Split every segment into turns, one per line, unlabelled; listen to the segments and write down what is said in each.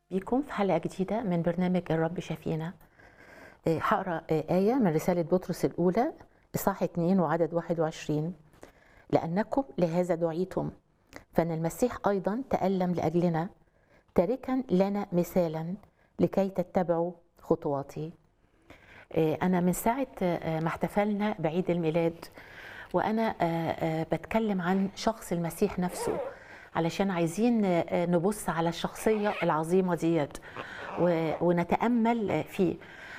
بيكم في حلقة جديدة من برنامج الرب شفينا آه، هقرا آه، آية من رسالة بطرس الأولى إصحاح 2 وعدد 21 لأنكم لهذا دعيتم فإن المسيح أيضا تألم لأجلنا تاركا لنا مثالا لكي تتبعوا خطواته آه، أنا من ساعة آه، ما احتفلنا بعيد الميلاد وأنا آه، آه، بتكلم عن شخص المسيح نفسه علشان عايزين آه، آه، نبص على الشخصية العظيمة ديت و- ونتأمل آه، فيه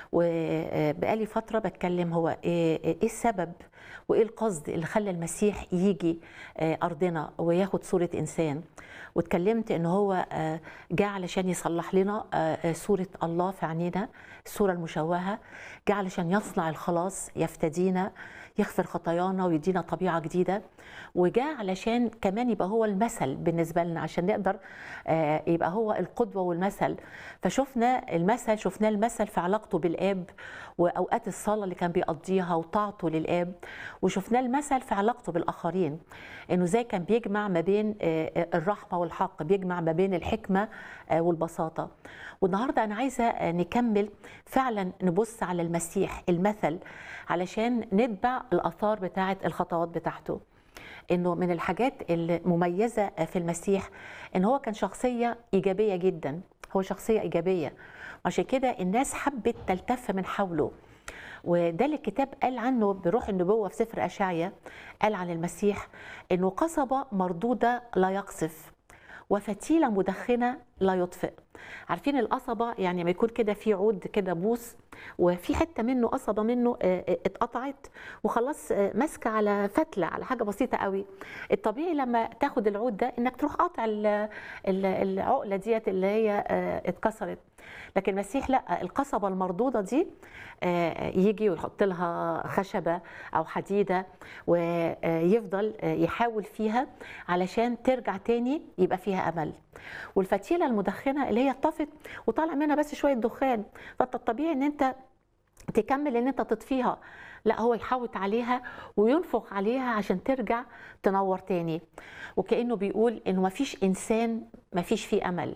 وبقالي فترة بتكلم هو إيه إيه السبب وإيه القصد اللي خلى المسيح يجي آه، أرضنا وياخد صورة إنسان واتكلمت إن هو آه، جاء علشان يصلح لنا آه، آه، صورة الله في عينينا الصورة المشوهة جاء علشان يصنع الخلاص يفتدينا يغفر خطايانا ويدينا طبيعة جديدة وجاء علشان كمان يبقى هو المثل بالنسبة لنا عشان نقدر آه، يبقى هو القدوة والمثل فشفنا المثل شفناه المثل في علاقته بالآب وأوقات الصلاة اللي كان بيقضيها وطاعته للآب وشفناه المثل في علاقته بالآخرين إنه زي كان بيجمع ما بين آه، آه، الرحمة والحق بيجمع ما بين الحكمة آه، والبساطة والنهاردة أنا عايزة آه، نكمل فعلا نبص على المسيح المثل علشان نتبع الآثار بتاعة الخطوات بتاعته انه من الحاجات المميزه في المسيح ان هو كان شخصيه ايجابيه جدا هو شخصيه ايجابيه عشان كده الناس حبت تلتف من حوله وده اللي الكتاب قال عنه بروح النبوه في سفر اشعيا قال عن المسيح انه قصبه مردوده لا يقصف وفتيله مدخنه لا يطفئ عارفين القصبه يعني ما يكون كده في عود كده بوص وفي حته منه قصبه منه آه، آه، اتقطعت وخلاص آه، ماسكه على فتله على حاجه بسيطه قوي الطبيعي لما تاخد العود ده انك تروح قاطع ال- ال- العقله ديت اللي هي آه، اتكسرت لكن المسيح لا القصبه المردوده دي آه، يجي ويحط لها خشبه او حديده ويفضل يحاول فيها علشان ترجع تاني يبقى فيها امل والفتيله المدخنه اللي هي طفت وطالع منها بس شويه دخان فانت الطبيعي ان انت تكمل ان انت تطفيها لا هو يحوط عليها وينفخ عليها عشان ترجع تنور تاني وكانه بيقول انه مفيش انسان مفيش فيه امل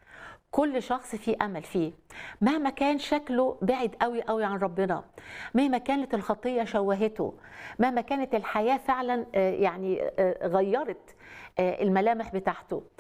كل شخص فيه امل فيه مهما كان شكله بعيد قوي قوي عن ربنا مهما كانت الخطيه شوهته مهما كانت الحياه فعلا آه، يعني آه، غيرت آه، الملامح بتاعته